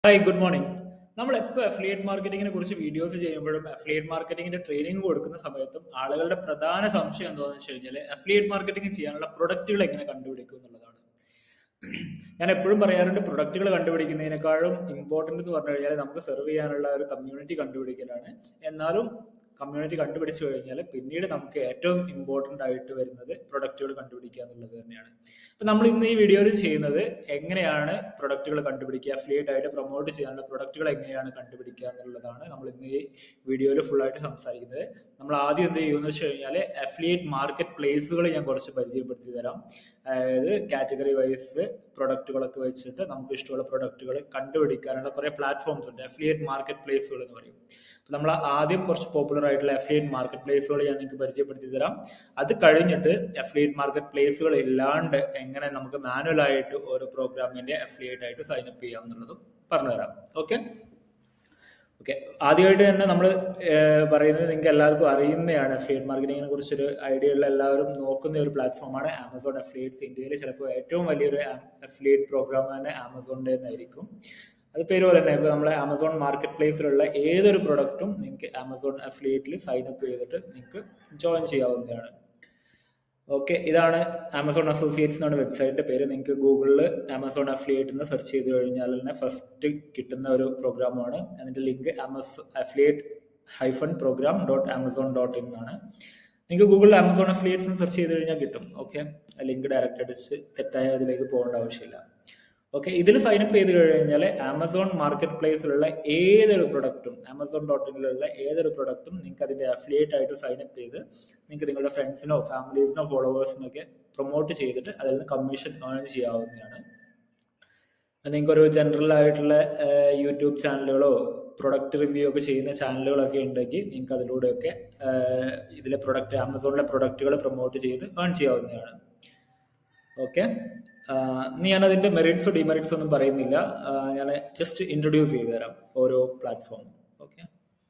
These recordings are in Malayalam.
ഹായ് ഗുഡ് മോർണിംഗ് നമ്മൾ എപ്പോൾ അഫിലിയേറ്റ് മാർക്കറ്റിങ്ങിനെ കുറിച്ച് വീഡിയോസ് ചെയ്യുമ്പോഴും അഫിലിയേറ്റ് മാർക്കറ്റിങ്ങിന്റെ ട്രെയിനിങ് കൊടുക്കുന്ന സമയത്തും ആളുകളുടെ പ്രധാന സംശയം എന്താണെന്ന് വെച്ച് കഴിഞ്ഞാൽ അഫിലിയേറ്റ് മാർക്കറ്റിംഗ് ചെയ്യാനുള്ള പ്രൊഡക്റ്റുകൾ എങ്ങനെ കണ്ടുപിടിക്കും എന്നുള്ളതാണ് ഞാൻ എപ്പോഴും പറയാറുണ്ട് പ്രൊഡക്റ്റുകൾ കണ്ടുപിടിക്കുന്നതിനേക്കാളും ഇമ്പോർട്ടൻ്റ് എന്ന് പറഞ്ഞു കഴിഞ്ഞാൽ നമുക്ക് സെർവ് ചെയ്യാനുള്ള ഒരു കമ്മ്യൂണിറ്റി കണ്ടുപിടിക്കലാണ് എന്നാലും കമ്മ്യൂണിറ്റി കണ്ടുപിടിച്ചു കഴിഞ്ഞാൽ പിന്നീട് നമുക്ക് ഏറ്റവും ഇമ്പോർട്ടൻ്റ് ആയിട്ട് വരുന്നത് പ്രൊഡക്റ്റുകൾ കണ്ടുപിടിക്കുക എന്നുള്ളത് തന്നെയാണ് അപ്പം നമ്മൾ ഇന്ന് ഈ വീഡിയോയിൽ ചെയ്യുന്നത് എങ്ങനെയാണ് പ്രൊഡക്റ്റുകൾ കണ്ടുപിടിക്കുക അഫിലിയേറ്റ് ആയിട്ട് പ്രൊമോട്ട് ചെയ്യാനുള്ള പ്രൊഡക്റ്റുകൾ എങ്ങനെയാണ് കണ്ടുപിടിക്കുക എന്നുള്ളതാണ് നമ്മൾ ഇന്ന് ഈ വീഡിയോയിൽ ഫുൾ ആയിട്ട് സംസാരിക്കുന്നത് നമ്മൾ ആദ്യം എന്ത് ചെയ്യുമെന്ന് വെച്ച് കഴിഞ്ഞാൽ അഫിലിയേറ്റ് മാർക്കറ്റ് പ്ലേസുകൾ ഞാൻ കുറച്ച് പരിചയപ്പെടുത്തി തരാം അതായത് കാറ്റഗറി വൈസ് പ്രൊഡക്റ്റുകളൊക്കെ വെച്ചിട്ട് നമുക്ക് ഇഷ്ടമുള്ള പ്രൊഡക്റ്റുകൾ കണ്ടുപിടിക്കാനുള്ള കുറേ പ്ലാറ്റ്ഫോംസ് ഉണ്ട് അഫിലിയേറ്റ് മാർക്കറ്റ് പ്ലേസുകൾ എന്ന് പറയും അപ്പോൾ നമ്മൾ ആദ്യം കുറച്ച് പോപ്പുലർ ആയിട്ടുള്ള അഫിലിയേറ്റ് മാർക്കറ്റ് പ്ലേസുകൾ ഞാൻ നിങ്ങൾക്ക് പരിചയപ്പെടുത്തി തരാം അത് കഴിഞ്ഞിട്ട് അഫിലിയേറ്റ് മാർക്കറ്റ് പ്ലേസുകൾ ഇല്ലാണ്ട് എങ്ങനെ നമുക്ക് മാനുവൽ ആയിട്ട് ഓരോ പ്രോഗ്രാമിന്റെ അഫിലിയേറ്റ് ആയിട്ട് സൈൻ അപ്പ് ചെയ്യാം എന്നുള്ളതും പറഞ്ഞുതരാം ഓക്കെ ഓക്കെ ആദ്യമായിട്ട് തന്നെ നമ്മൾ പറയുന്നത് നിങ്ങൾക്ക് എല്ലാവർക്കും അറിയുന്നതാണ് അഫിലിയേറ്റ് മാർക്കറ്റിങ്ങിനെ കുറിച്ചൊരു ഐഡിയ ഉള്ള എല്ലാവരും നോക്കുന്ന ഒരു പ്ലാറ്റ്ഫോമാണ് ആമസോൺ അഫിലിയേറ്റ്സ് ഇന്ത്യയിൽ ചിലപ്പോൾ ഏറ്റവും വലിയൊരു അഫിലിയേറ്റ് പ്രോഗ്രാം തന്നെ ആമസോണിൻ്റെ തന്നെ ആയിരിക്കും അത് പേര് പോലെ തന്നെ ഇപ്പോൾ നമ്മളെ ആമസോൺ മാർക്കറ്റ് പ്ലേസിലുള്ള ഏതൊരു പ്രൊഡക്റ്റും നിങ്ങൾക്ക് ആമസോൺ അഫിലിയേറ്റിൽ സൈൻ അപ്പ് ചെയ്തിട്ട് നിങ്ങൾക്ക് ജോയിൻ ചെയ്യാവുന്നതാണ് ഓക്കെ ഇതാണ് ആമസോൺ അസോസിയേറ്റ്സ് എന്നാണ് വെബ്സൈറ്റിന്റെ പേര് നിങ്ങൾക്ക് ഗൂഗിളിൽ ആമസോൺ അഫിലിയേറ്റ് എന്ന് സെർച്ച് ചെയ്ത് കഴിഞ്ഞാൽ തന്നെ ഫസ്റ്റ് കിട്ടുന്ന ഒരു പ്രോഗ്രാമാണ് അതിന്റെ link Amazon affiliate hyphen program dot Amazon dot in എന്നാണ് നിങ്ങൾക്ക് ഗൂഗിളിൽ ആമസോൺ അഫിലിയേറ്റ്സ് എന്ന് സെർച്ച് ചെയ്ത് കഴിഞ്ഞാൽ കിട്ടും ഓക്കെ ലിങ്ക് ഡയറക്റ്റ് അടിച്ച് തെറ്റായ അതിലേക്ക് പോകേണ്ട ആവശ്യമില്ല ഓക്കെ ഇതിൽ സൈൻ അപ്പ് ചെയ്ത് കഴിഞ്ഞാൽ ആമസോൺ മാർക്കറ്റ് പ്ലേസിലുള്ള ഏതൊരു പ്രൊഡക്റ്റും ആമസോൺ ഡോട്ട് ഇനിലുള്ള ഏതൊരു പ്രൊഡക്റ്റും നിങ്ങൾക്ക് അതിന്റെ അഫിലിയേറ്റ് ആയിട്ട് സൈൻ അപ്പ് ചെയ്ത് നിങ്ങൾക്ക് നിങ്ങളുടെ ഫ്രണ്ട്സിനോ ഫാമിലീസിനോ ഫോളോവേഴ്സിനൊക്കെ പ്രൊമോട്ട് ചെയ്തിട്ട് അതിൽ നിന്ന് കമ്മീഷൻ ഏൺ ചെയ്യാവുന്നതാണ് നിങ്ങൾക്ക് ഒരു ജനറൽ ആയിട്ടുള്ള യൂട്യൂബ് ചാനലുകളോ പ്രൊഡക്റ്റ് റിവ്യൂ ഒക്കെ ചെയ്യുന്ന ചാനലുകളൊക്കെ ഉണ്ടെങ്കിൽ നിങ്ങൾക്ക് അതിലൂടെയൊക്കെ ഇതിലെ പ്രൊഡക്റ്റ് ആമസോണിലെ പ്രൊഡക്റ്റുകൾ പ്രൊമോട്ട് ചെയ്ത് ഏൺ ചെയ്യാവുന്നതാണ് ഓക്കെ ഞാൻ അതിന്റെ മെറിറ്റ്സോ ഡിമെറിറ്റ്സോ ഒന്നും പറയുന്നില്ല ഞാൻ ജസ്റ്റ് ഇൻട്രൊഡ്യൂസ് ചെയ്തു തരാം ഓരോ പ്ലാറ്റ്ഫോം ഓക്കെ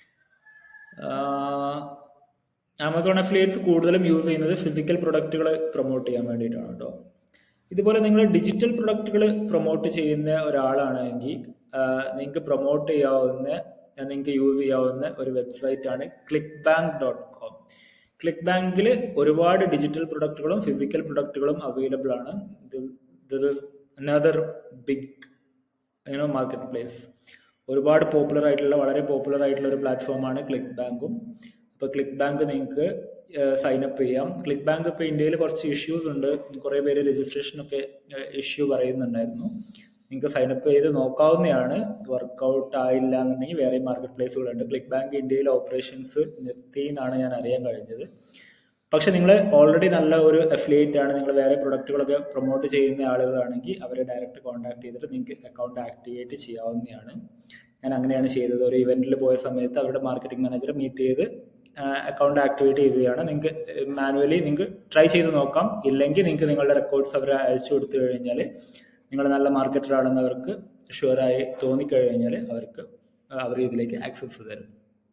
ആമസോൺ അഫിലിയേറ്റ്സ് കൂടുതലും യൂസ് ചെയ്യുന്നത് ഫിസിക്കൽ പ്രൊഡക്റ്റുകൾ പ്രൊമോട്ട് ചെയ്യാൻ വേണ്ടിയിട്ടാണ് കേട്ടോ ഇതുപോലെ നിങ്ങൾ ഡിജിറ്റൽ പ്രൊഡക്റ്റുകൾ പ്രൊമോട്ട് ചെയ്യുന്ന ഒരാളാണെങ്കിൽ നിങ്ങൾക്ക് പ്രൊമോട്ട് ചെയ്യാവുന്ന നിങ്ങൾക്ക് യൂസ് ചെയ്യാവുന്ന ഒരു വെബ്സൈറ്റ് ആണ് ക്ലിക്ക് ബാങ്ക് ഡോട്ട് കോം ക്ലിക്ക് ബാങ്കിൽ ഒരുപാട് ഡിജിറ്റൽ പ്രൊഡക്റ്റുകളും ഫിസിക്കൽ പ്രൊഡക്റ്റുകളും അവൈലബിൾ ആണ് ദിസ് ഇസ് അനദർ ബിഗ് യുനോ മാർക്കറ്റ് പ്ലേസ് ഒരുപാട് പോപ്പുലർ ആയിട്ടുള്ള വളരെ പോപ്പുലർ ആയിട്ടുള്ള ഒരു പ്ലാറ്റ്ഫോമാണ് ക്ലിക്ക് ബാങ്കും അപ്പോൾ ക്ലിക്ക് ബാങ്ക് നിങ്ങൾക്ക് സൈൻ അപ്പ് ചെയ്യാം ക്ലിക്ക് ബാങ്ക് ഇപ്പോൾ ഇന്ത്യയിൽ കുറച്ച് ഇഷ്യൂസ് ഉണ്ട് കുറേ പേര് രജിസ്ട്രേഷനൊക്കെ ഇഷ്യൂ പറയുന്നുണ്ടായിരുന്നു നിങ്ങൾക്ക് സൈൻ അപ്പ് ചെയ്ത് നോക്കാവുന്നതാണ് വർക്കൗട്ട് ആയില്ല എന്നുണ്ടെങ്കിൽ വേറെ മാർക്കറ്റ് പ്ലേസുകളുണ്ട് ക്ലിക്ക് ബാങ്ക് ഇന്ത്യയിൽ ഓപ്പറേഷൻസ് നിർത്തി എന്നാണ് ഞാൻ അറിയാൻ കഴിഞ്ഞത് പക്ഷെ നിങ്ങൾ ഓൾറെഡി നല്ല ഒരു അഫിലിയേറ്റ് ആണ് നിങ്ങൾ വേറെ പ്രൊഡക്റ്റുകളൊക്കെ പ്രൊമോട്ട് ചെയ്യുന്ന ആളുകളാണെങ്കിൽ അവരെ ഡയറക്റ്റ് കോൺടാക്ട് ചെയ്തിട്ട് നിങ്ങൾക്ക് അക്കൗണ്ട് ആക്ടിവേറ്റ് ചെയ്യാവുന്നതാണ് ഞാൻ അങ്ങനെയാണ് ചെയ്തത് ഒരു ഇവന്റിൽ പോയ സമയത്ത് അവരുടെ മാർക്കറ്റിംഗ് മാനേജറെ മീറ്റ് ചെയ്ത് അക്കൗണ്ട് ആക്ടിവേറ്റ് ചെയ്തതാണ് നിങ്ങൾക്ക് മാനുവലി നിങ്ങൾക്ക് ട്രൈ ചെയ്ത് നോക്കാം ഇല്ലെങ്കിൽ നിങ്ങൾക്ക് നിങ്ങളുടെ റെക്കോർഡ്സ് അവർ അയച്ചു കൊടുത്തു കഴിഞ്ഞാൽ നിങ്ങൾ നല്ല മാർക്കറ്റർ ആണെന്നവർക്ക് ഷുവറായി തോന്നിക്കഴിഞ്ഞാൽ അവർക്ക് അവർ ഇതിലേക്ക് ആക്സസ് തരും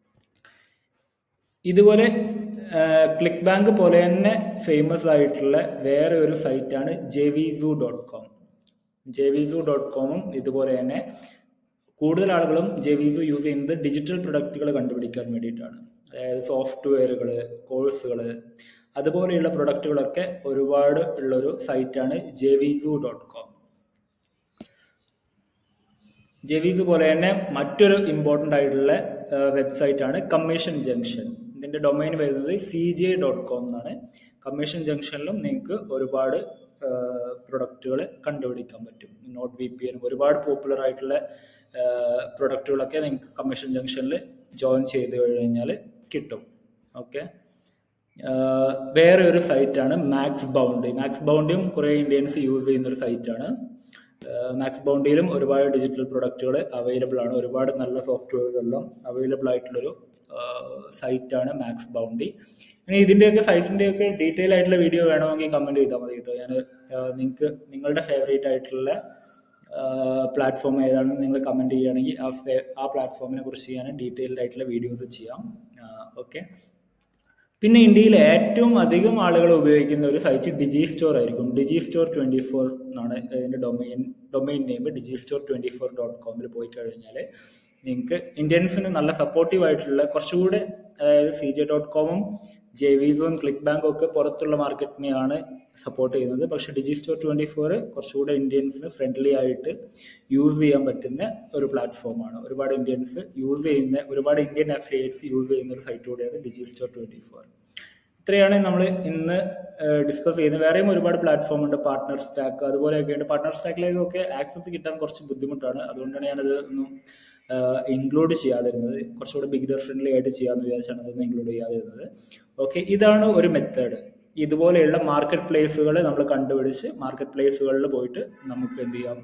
ഇതുപോലെ ക്ലിക്ക് ബാങ്ക് പോലെ തന്നെ ഫേമസ് ആയിട്ടുള്ള വേറെ ഒരു സൈറ്റാണ് JVZoo dot com JVZoo dot കോമും ഇതുപോലെ തന്നെ കൂടുതൽ ആളുകളും ജെവിസു യൂസ് ചെയ്യുന്നത് ഡിജിറ്റൽ പ്രൊഡക്റ്റുകൾ കണ്ടുപിടിക്കാൻ വേണ്ടിയിട്ടാണ് അതായത് സോഫ്റ്റ്വെയറുകൾ കോഴ്സുകൾ അതുപോലെയുള്ള പ്രൊഡക്റ്റുകളൊക്കെ ഒരുപാട് ഉള്ളൊരു സൈറ്റാണ് ജെവിസു ഡോട്ട് കോം ജെവീസ് പോലെ തന്നെ മറ്റൊരു ഇമ്പോർട്ടൻ്റ് ആയിട്ടുള്ള വെബ്സൈറ്റ് ആണ് കമ്മീഷൻ ജംഗ്ഷൻ ഇതിന്റെ ഡൊമൈൻ വരുന്നത് സി ജെ ഡോട്ട് കോം എന്നാണ് കമ്മീഷൻ ജംഗ്ഷനിലും നിങ്ങൾക്ക് ഒരുപാട് പ്രൊഡക്റ്റുകൾ കണ്ടുപിടിക്കാൻ പറ്റും നോട്ട് വി പി എൻ ഒരുപാട് പോപ്പുലർ ആയിട്ടുള്ള പ്രൊഡക്റ്റുകളൊക്കെ നിങ്ങൾക്ക് കമ്മീഷൻ ജംഗ്ഷനിൽ ജോയിൻ ചെയ്ത് കഴിഞ്ഞാൽ കിട്ടും ഓക്കെ വേറെ ഒരു സൈറ്റാണ് മാക്സ് ബൗണ്ടി മാക്സ് ബൗണ്ടിയും കുറേ ഇന്ത്യൻസ് യൂസ് ചെയ്യുന്ന ഒരു സൈറ്റാണ് മാക്സ് ബൗണ്ടിയിലും ഒരുപാട് ഡിജിറ്റൽ പ്രൊഡക്റ്റുകൾ അവൈലബിൾ ആണ് ഒരുപാട് നല്ല സോഫ്റ്റ്വെയർസ് എല്ലാം അവൈലബിൾ ആയിട്ടുള്ളൊരു സൈറ്റാണ് മാക്സ് ബൗണ്ടി ഇനി ഇതിൻ്റെയൊക്കെ സൈറ്റിൻ്റെയൊക്കെ ഡീറ്റെയിൽ ആയിട്ടുള്ള വീഡിയോ വേണമെങ്കിൽ കമൻറ്റ് ചെയ്താൽ മതി കേട്ടോ ഞാൻ നിങ്ങൾക്ക് നിങ്ങളുടെ ഫേവറേറ്റ് ആയിട്ടുള്ള പ്ലാറ്റ്ഫോം ഏതാണെന്ന് നിങ്ങൾ കമൻറ്റ് ചെയ്യുകയാണെങ്കിൽ ആ ഫേ ആ പ്ലാറ്റ്ഫോമിനെ കുറിച്ച് ഞാൻ ഡീറ്റെയിൽഡ് ആയിട്ടുള്ള വീഡിയോസ് ചെയ്യാം ഓക്കെ പിന്നെ ഇന്ത്യയിൽ ഏറ്റവും അധികം ആളുകൾ ഉപയോഗിക്കുന്ന ഒരു സൈറ്റ് ഡിജി സ്റ്റോർ ആയിരിക്കും ഡിജി സ്റ്റോർ ട്വന്റി ഫോർ എന്നാണ് ഇതിന്റെ domain domain name Digistore twenty four dot കോമിൽ പോയി കഴിഞ്ഞാൽ നിങ്ങൾക്ക് ഇന്ത്യൻസിന് നല്ല സപ്പോർട്ടീവ് ആയിട്ടുള്ള കുറച്ചുകൂടെ അതായത് സി ജെ ഡോട്ട് കോമും ജെ വിസും ക്ലിക്ക് ബാങ്കും ഒക്കെ പുറത്തുള്ള മാർക്കറ്റിനെയാണ് സപ്പോർട്ട് ചെയ്യുന്നത് പക്ഷേ ഡിജി സ്റ്റോർ ട്വന്റി ഫോർ കുറച്ചുകൂടെ ഇന്ത്യൻസിന് ഫ്രണ്ട്ലി ആയിട്ട് യൂസ് ചെയ്യാൻ പറ്റുന്ന ഒരു പ്ലാറ്റ്ഫോമാണ് ഒരുപാട് ഇന്ത്യൻസ് യൂസ് ചെയ്യുന്ന ഒരുപാട് ഇന്ത്യൻ അഫിലിയേറ്റ്സ് യൂസ് ചെയ്യുന്ന ഒരു സൈറ്റ് കൂടെയാണ് ഡിജി സ്റ്റോർ ട്വന്റി ഫോർ ഇത്രയാണ് നമ്മൾ ഇന്ന് ഡിസ്കസ് ചെയ്യുന്നത് വേറെയും ഒരുപാട് പ്ലാറ്റ്ഫോം ഉണ്ട് പാർട്ട്ണർ സ്റ്റാക്ക് അതുപോലെയൊക്കെ ഉണ്ട് പാർട്ട്ണർ സ്റ്റാക്കിലേക്കൊക്കെ ആക്സസ് കിട്ടാൻ കുറച്ച് ബുദ്ധിമുട്ടാണ് അതുകൊണ്ടാണ് ഞാനത് ഒന്നും ഇൻക്ലൂഡ് ചെയ്യാതിരുന്നത് കുറച്ചുകൂടെ ബിഗിനർ ഫ്രണ്ട്ലി ആയിട്ട് ചെയ്യാമെന്ന് വിചാരിച്ചാണ് അതൊന്നും ഇൻക്ലൂഡ് ചെയ്യാതിരുന്നത് ഓക്കെ ഇതാണ് ഒരു മെത്തേഡ് ഇതുപോലെയുള്ള മാർക്കറ്റ് പ്ലേസുകൾ നമ്മൾ കണ്ടുപിടിച്ച് മാർക്കറ്റ് പ്ലേസുകളിൽ പോയിട്ട് നമുക്ക് എന്ത് ചെയ്യാം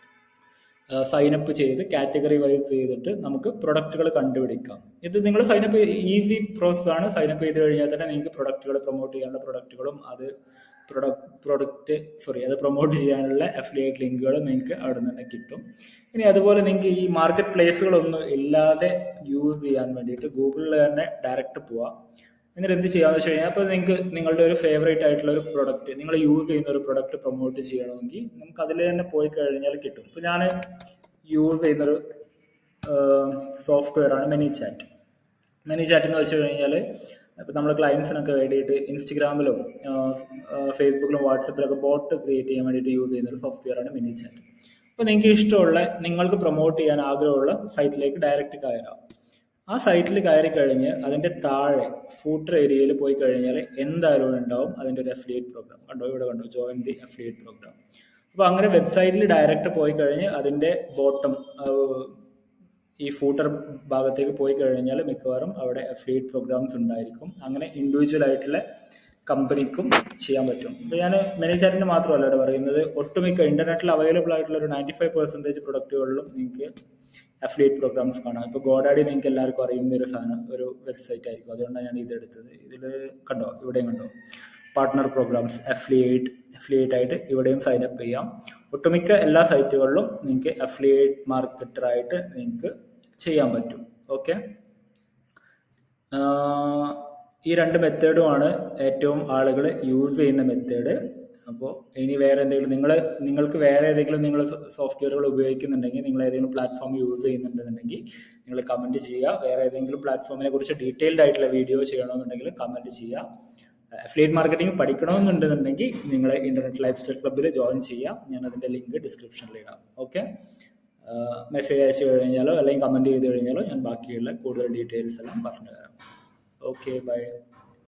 സൈനപ്പ് ചെയ്ത് കാറ്റഗറി വൈസ് ചെയ്തിട്ട് നമുക്ക് പ്രൊഡക്റ്റുകൾ കണ്ടുപിടിക്കാം ഇത് നിങ്ങൾ സൈനപ്പ് ഈസി പ്രോസസ് ആണ് സൈനപ്പ് ചെയ്ത് കഴിഞ്ഞാൽ തന്നെ നിങ്ങൾക്ക് പ്രൊഡക്റ്റുകൾ പ്രൊമോട്ട് ചെയ്യാനുള്ള പ്രൊഡക്റ്റുകളും അത് പ്രൊഡക്റ്റ് പ്രൊഡക്റ്റ് സോറി അത് പ്രൊമോട്ട് ചെയ്യാനുള്ള അഫിലിയേറ്റ് ലിങ്കുകൾ നിങ്ങൾക്ക് അവിടെ നിന്ന് തന്നെ കിട്ടും ഇനി അതുപോലെ നിങ്ങൾക്ക് ഈ മാർക്കറ്റ് പ്ലേസുകളൊന്നും ഇല്ലാതെ യൂസ് ചെയ്യാൻ വേണ്ടിയിട്ട് ഗൂഗിളിൽ തന്നെ ഡയറക്റ്റ് പോവാം എന്നിട്ട് എന്ത് ചെയ്യാന്ന് വെച്ച് കഴിഞ്ഞാൽ അപ്പോൾ നിങ്ങൾക്ക് നിങ്ങളുടെ ഒരു ഫേവറേറ്റ് ആയിട്ടുള്ള ഒരു പ്രൊഡക്റ്റ് നിങ്ങൾ യൂസ് ചെയ്യുന്ന ഒരു പ്രൊഡക്റ്റ് പ്രൊമോട്ട് ചെയ്യണമെങ്കിൽ നമുക്ക് അതിൽ തന്നെ പോയി കഴിഞ്ഞാൽ കിട്ടും ഇപ്പോൾ ഞാൻ യൂസ് ചെയ്യുന്നൊരു സോഫ്റ്റ്വെയർ ആണ് മെനി ചാറ്റ് മെനി ചാറ്റ് എന്ന് വെച്ച് കഴിഞ്ഞാൽ ഇപ്പം നമ്മൾ ക്ലയൻസിനൊക്കെ വേണ്ടിയിട്ട് ഇൻസ്റ്റഗ്രാമിലും ഫേസ്ബുക്കിലും വാട്സപ്പിലൊക്കെ ബോട്ട് ക്രിയേറ്റ് ചെയ്യാൻ വേണ്ടിയിട്ട് യൂസ് ചെയ്യുന്ന ഒരു സോഫ്റ്റ്വെയർ ആണ് മിനി ചാറ്റ് അപ്പോൾ നിങ്ങൾക്ക് ഇഷ്ടമുള്ള നിങ്ങൾക്ക് പ്രൊമോട്ട് ചെയ്യാൻ ആഗ്രഹമുള്ള സൈറ്റിലേക്ക് ഡയറക്റ്റ് കയറാം ആ സൈറ്റിൽ കയറി കഴിഞ്ഞ് അതിൻ്റെ താഴെ ഫൂട്ടർ ഏരിയയിൽ പോയി കഴിഞ്ഞാൽ എന്തായാലും ഉണ്ടാവും അതിൻ്റെ ഒരു അഫിലിയേറ്റ് പ്രോഗ്രാം കണ്ടോ ഇവിടെ കണ്ടോ ജോയിൻ ദി അഫിലിയേറ്റ് പ്രോഗ്രാം അപ്പോൾ അങ്ങനെ വെബ്സൈറ്റിൽ ഡയറക്റ്റ് പോയി കഴിഞ്ഞ് അതിൻ്റെ ബോട്ടം ഈ ഫൂട്ടർ ഭാഗത്തേക്ക് പോയി കഴിഞ്ഞാൽ മിക്കവാറും അവിടെ അഫിലിയേറ്റ് പ്രോഗ്രാംസ് ഉണ്ടായിരിക്കും അങ്ങനെ ഇൻഡിവിജ്വൽ ആയിട്ടുള്ള കമ്പനിക്കും ചെയ്യാൻ പറ്റും ഇപ്പോൾ ഞാൻ മെനിചാറ്റിന് മാത്രമല്ല ഇവിടെ പറയുന്നത് ഒട്ടുമിക്ക ഇന്റർനെറ്റിൽ അവൈലബിൾ ആയിട്ടുള്ള ഒരു നയൻറ്റി ഫൈവ് പെർസെൻറ്റേജ് പ്രൊഡക്റ്റുകളിലും നിങ്ങൾക്ക് അഫിലിയേറ്റ് പ്രോഗ്രാംസ് കാണാം ഇപ്പോൾ ഗോഡാഡി നിങ്ങൾക്ക് എല്ലാവർക്കും അറിയുന്ന ഒരു സാധനം ഒരു വെബ്സൈറ്റ് ആയിരിക്കും അതുകൊണ്ടാണ് ഞാൻ ഇതെടുത്തത് ഇതിൽ കണ്ടോ ഇവിടെയും കണ്ടോ പാർട്ട്ണർ പ്രോഗ്രാംസ് അഫിലിയേറ്റ് അഫിലിയേറ്റ് ആയിട്ട് ഇവിടെയും സൈൻ അപ്പ് ചെയ്യാം ഒട്ടുമിക്ക എല്ലാ സൈറ്റുകളിലും നിങ്ങൾക്ക് അഫിലിയേറ്റ് മാർക്കറ്ററായിട്ട് നിങ്ങൾക്ക് ചെയ്യാൻ പറ്റും ഓക്കെ ഈ രണ്ട് മെത്തേഡുമാണ് ഏറ്റവും ആളുകൾ യൂസ് ചെയ്യുന്ന മെത്തേഡ് അപ്പോൾ ഇനി വേറെ എന്തെങ്കിലും നിങ്ങൾ നിങ്ങൾക്ക് വേറെ ഏതെങ്കിലും നിങ്ങൾ സോഫ്റ്റ്വെയറുകൾ ഉപയോഗിക്കുന്നുണ്ടെങ്കിൽ നിങ്ങൾ ഏതെങ്കിലും പ്ലാറ്റ്ഫോം യൂസ് ചെയ്യുന്നുണ്ടെന്നുണ്ടെങ്കിൽ നിങ്ങൾ കമൻറ്റ് ചെയ്യുക വേറെ ഏതെങ്കിലും പ്ലാറ്റ്ഫോമിനെ കുറിച്ച് ഡീറ്റെയിൽഡ് ആയിട്ടുള്ള വീഡിയോ ചെയ്യണമെന്നുണ്ടെങ്കിൽ കമൻറ്റ് ചെയ്യുക അഫിലിയേറ്റ് മാർക്കറ്റിംഗ് പഠിക്കണമെന്നുണ്ടെന്നുണ്ടെങ്കിൽ നിങ്ങൾ ഇന്റർനെറ്റ് ലൈഫ് സ്റ്റൈൽ ക്ലബ്ബിൽ ജോയിൻ ചെയ്യാം ഞാൻ അതിൻ്റെ ലിങ്ക് ഡിസ്ക്രിപ്ഷനിൽ ഇടാം ഓക്കെ മെസ്സേജ് അയച്ചു കഴിഞ്ഞാലോ അല്ലെങ്കിൽ കമൻറ്റ് ചെയ്ത് കഴിഞ്ഞാലോ ഞാൻ ബാക്കിയുള്ള കൂടുതൽ ഡീറ്റെയിൽസ് എല്ലാം പറഞ്ഞു തരാം ഓക്കെ ബൈ